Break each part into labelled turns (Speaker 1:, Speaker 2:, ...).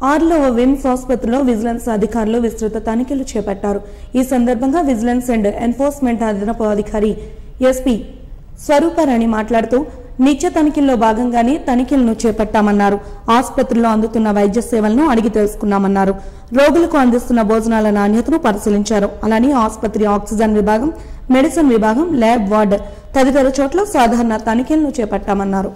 Speaker 1: ఆర్లో VIMS ఆసుపత్రిలో vigilance అధికారులు విస్తృత తనిఖీలు చేపట్టారు ఈ సందర్భంగా విజిలెన్స్ అండ్ ఎన్ఫోర్స్మెంట్ అదనపు అధికారి ఎస్పీ స్వరూపారాణి మాట్లాడుతూ నిత్య తనిఖీల్లో భాగంగానే తనిఖీలను చేపట్టామన్నారు ఆసుపత్రిలో అందుతున్న వైద్య సేవలను అడిగి తెలుసుకున్నామన్నారు రోగులకు అందిస్తున్న భోజనాల నాణ్యతను పరిశీలించారు అలానే ఆసుపత్రి ఆక్సిజన్ విభాగం మెడిసిన్ విభాగం ల్యాబ్ వార్డ్ తదితర చోట్ల సాధారణ తనిఖీలను చేపట్టామన్నారు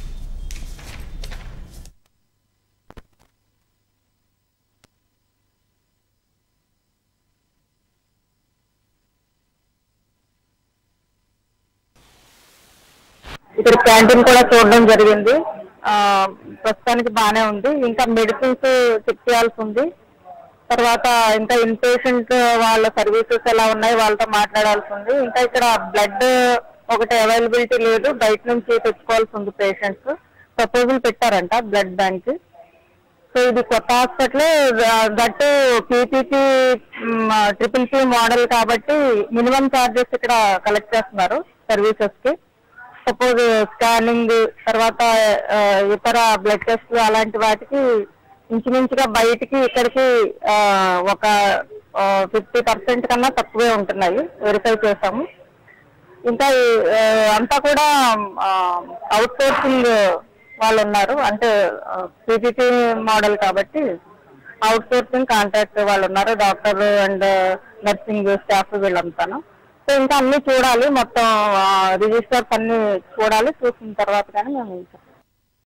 Speaker 2: ఇక్కడ క్యాంటీన్ కూడా చూడడం జరిగింది ఆ, ప్రస్తుతానికి బాగానే ఉంది ఇంకా మెడిసిన్స్ చెక్ చేయాల్సి ఉంది తర్వాత ఇంకా ఇన్ పేషెంట్ వాళ్ళ సర్వీసెస్ ఎలా ఉన్నాయి వాళ్ళతో మాట్లాడాల్సి ఉంది ఇంకా ఇక్కడ బ్లడ్ ఒకటి అవైలబిలిటీ లేదు బయట నుంచి తెచ్చుకోవాల్సి ఉంది పేషెంట్స్ ప్రపోజల్ పెట్టారంట బ్లడ్ బ్యాంక్ సో ఇది కొత్త hospital that PPP triple P model కాబట్టి మినిమం చార్జెస్ ఇక్కడ కలెక్ట్ చేస్తున్నారు సర్వీసెస్ కి సపోజ్ స్కానింగ్ తర్వాత ఆ, ఇతర బ్లడ్ టెస్ట్ అలాంటి వాటికి ఇంచుమించుగా బయటికి ఇక్కడికి ఆ, ఒక ఫిఫ్టీ పర్సెంట్ కన్నా తక్కువే ఉంటున్నాయి వెరిఫై చేసాము ఇంకా ఈ, ఆ, అంతా కూడా అవుట్ సోర్సింగ్ వాళ్ళు ఉన్నారు అంటే పీపీటీ మోడల్ కాబట్టి అవుట్ సోర్సింగ్ కాంట్రాక్ట్ వాళ్ళు ఉన్నారు డాక్టర్ అండ్ నర్సింగ్ స్టాఫ్ వీళ్ళంతాను సో ఇంకా అన్ని చూడాలి మొత్తం రిజిస్టర్స్ అన్ని చూడాలి చూసిన తర్వాత కానీ మేము ఇంకా